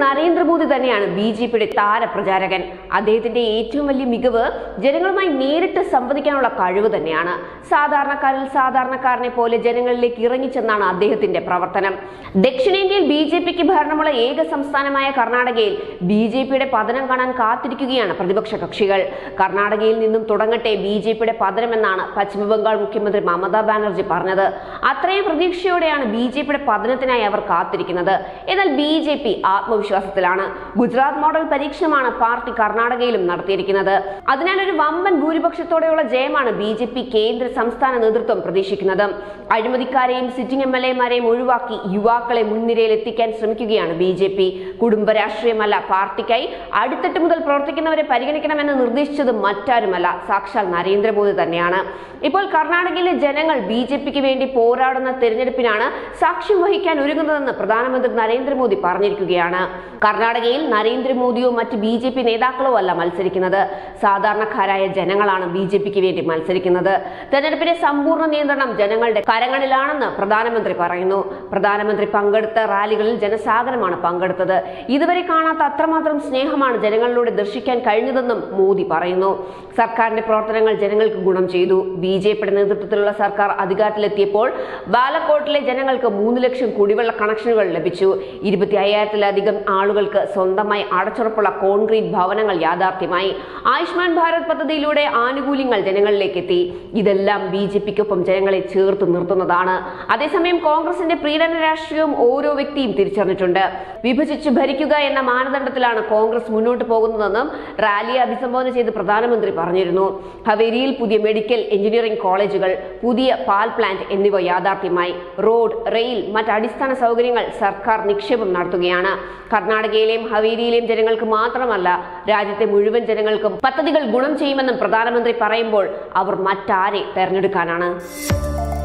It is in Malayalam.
നരേന്ദ്രമോദി തന്നെയാണ് ബി ജെ പിയുടെ താരപ്രചാരകൻ അദ്ദേഹത്തിന്റെ ഏറ്റവും വലിയ മികവ് ജനങ്ങളുമായി നേരിട്ട് സംവദിക്കാനുള്ള കഴിവ് തന്നെയാണ് സാധാരണക്കാരിൽ സാധാരണക്കാരനെ പോലെ ജനങ്ങളിലേക്ക് ഇറങ്ങിച്ചെന്നാണ് അദ്ദേഹത്തിന്റെ പ്രവർത്തനം ദക്ഷിണേന്ത്യയിൽ ബി ജെ പിക്ക് ഭരണമുള്ള ഏക സംസ്ഥാനമായ കർണാടകയിൽ ബി ജെ പിയുടെ പതനം കാണാൻ കാത്തിരിക്കുകയാണ് പ്രതിപക്ഷ കക്ഷികൾ കർണാടകയിൽ നിന്നും തുടങ്ങട്ടെ ബി ജെ പിയുടെ പതനമെന്നാണ് പശ്ചിമബംഗാൾ മുഖ്യമന്ത്രി മമതാ ബാനർജി പറഞ്ഞത് അത്രയും പ്രതീക്ഷയോടെയാണ് ബി ജെ പിയുടെ പതനത്തിനായി അവർ കാത്തിരിക്കുന്നത് എന്നാൽ ബി ജെ പി ആത്മവിശ്വാസത്തിലാണ് ഗുജറാത്ത് മോഡൽ പരീക്ഷണമാണ് പാർട്ടി കർണാടകയിലും നടത്തിയിരിക്കുന്നത് അതിനാൽ ഒരു വമ്പൻ ഭൂരിപക്ഷത്തോടെയുള്ള ജയമാണ് ബി ജെ പി കേന്ദ്ര സംസ്ഥാന നേതൃത്വം പ്രതീക്ഷിക്കുന്നത് അഴിമതിക്കാരെയും സിറ്റിംഗ് എം എൽ എമാരെയും ഒഴിവാക്കി യുവാക്കളെ മുൻനിരയിൽ എത്തിക്കാൻ ശ്രമിക്കുകയാണ് ബി ജെ പി കുടുംബ രാഷ്ട്രീയമല്ല പാർട്ടിക്കായി അടിത്തട്ട് മുതൽ പ്രവർത്തിക്കുന്നവരെ പരിഗണിക്കണമെന്ന് നിർദ്ദേശിച്ചത് മറ്റാരുമല്ല സാക്ഷാൽ നരേന്ദ്രമോദി തന്നെയാണ് ഇപ്പോൾ കർണാടകയിലെ ജനങ്ങൾ ബി ജെ പിക്ക് വേണ്ടി പോരാടുന്ന തെരഞ്ഞെടുപ്പിനാണ് സാക്ഷ്യം വഹിക്കാൻ ഒരുങ്ങുന്നതെന്ന് പ്രധാനമന്ത്രി നരേന്ദ്രമോദി പറഞ്ഞിരിക്കുകയാണ് കർണാടകയിൽ നരേന്ദ്രമോദിയോ മറ്റ് ബി ജെ പി നേതാക്കളോ അല്ല മത്സരിക്കുന്നത് സാധാരണക്കാരായ ജനങ്ങളാണ് ബി ജെ പിക്ക് വേണ്ടി മത്സരിക്കുന്നത് തെരഞ്ഞെടുപ്പിന്റെ സമ്പൂർണ്ണ നിയന്ത്രണം ജനങ്ങളുടെ കരങ്ങളിലാണെന്ന് പ്രധാനമന്ത്രി പറയുന്നു പ്രധാനമന്ത്രി പങ്കെടുത്ത റാലികളിൽ ജനസാഗരമാണ് പങ്കെടുത്തത് ഇതുവരെ കാണാത്ത അത്രമാത്രം സ്നേഹമാണ് ജനങ്ങളിലൂടെ ദർശിക്കാൻ കഴിഞ്ഞതെന്നും മോദി പറയുന്നു സർക്കാരിന്റെ പ്രവർത്തനങ്ങൾ ജനങ്ങൾക്ക് ഗുണം ചെയ്തു ബി ജെ പിയുടെ നേതൃത്വത്തിലുള്ള സർക്കാർ അധികാരത്തിലെത്തിയപ്പോൾ ബാലക്കോട്ടിലെ ജനങ്ങൾക്ക് മൂന്ന് ലക്ഷം കുടിവെള്ള കണക്ഷനുകൾ ലഭിച്ചു ഇരുപത്തി അയ്യായിരത്തിലധികം ആളുകൾക്ക് സ്വന്തമായി അടച്ചുറപ്പുള്ള കോൺക്രീറ്റ് ഭവനങ്ങൾ യാഥാർത്ഥ്യമായി ആയുഷ്മാൻ ഭാരത് പദ്ധതിയിലൂടെ ആനുകൂല്യങ്ങൾ ജനങ്ങളിലേക്ക് എത്തി ഇതെല്ലാം ബി ജെ പിക്കൊപ്പം ജനങ്ങളെ ചേർത്ത് നിർത്തുന്നതാണ് അതേസമയം കോൺഗ്രസിന്റെ പ്രീണന രാഷ്ട്രീയവും ഓരോ വ്യക്തിയും തിരിച്ചറിഞ്ഞിട്ടുണ്ട് വിഭജിച്ച് ഭരിക്കുക എന്ന മാനദണ്ഡത്തിലാണ് കോൺഗ്രസ് മുന്നോട്ട് പോകുന്നതെന്നും റാലിയെ അഭിസംബോധന ചെയ്ത് പ്രധാനമന്ത്രി പറഞ്ഞിരുന്നു ഹവേരിയിൽ പുതിയ മെഡിക്കൽ എഞ്ചിനീയറിംഗ് കോളേജുകൾ പുതിയ പാൽ പ്ലാന്റ് എന്നിവ യാഥാർത്ഥ്യമായി റോഡ് റെയിൽ മറ്റ് അടിസ്ഥാന സൗകര്യങ്ങൾ സർക്കാർ നിക്ഷേപം നടത്തുകയാണ് കർണാടകയിലെയും ഹവേരിയിലെയും ജനങ്ങൾക്ക് മാത്രമല്ല രാജ്യത്തെ മുഴുവൻ ജനങ്ങൾക്കും പദ്ധതികൾ ഗുണം ചെയ്യുമെന്നും പ്രധാനമന്ത്രി പറയുമ്പോൾ അവർ മറ്റാരെ തെരഞ്ഞെടുക്കാനാണ്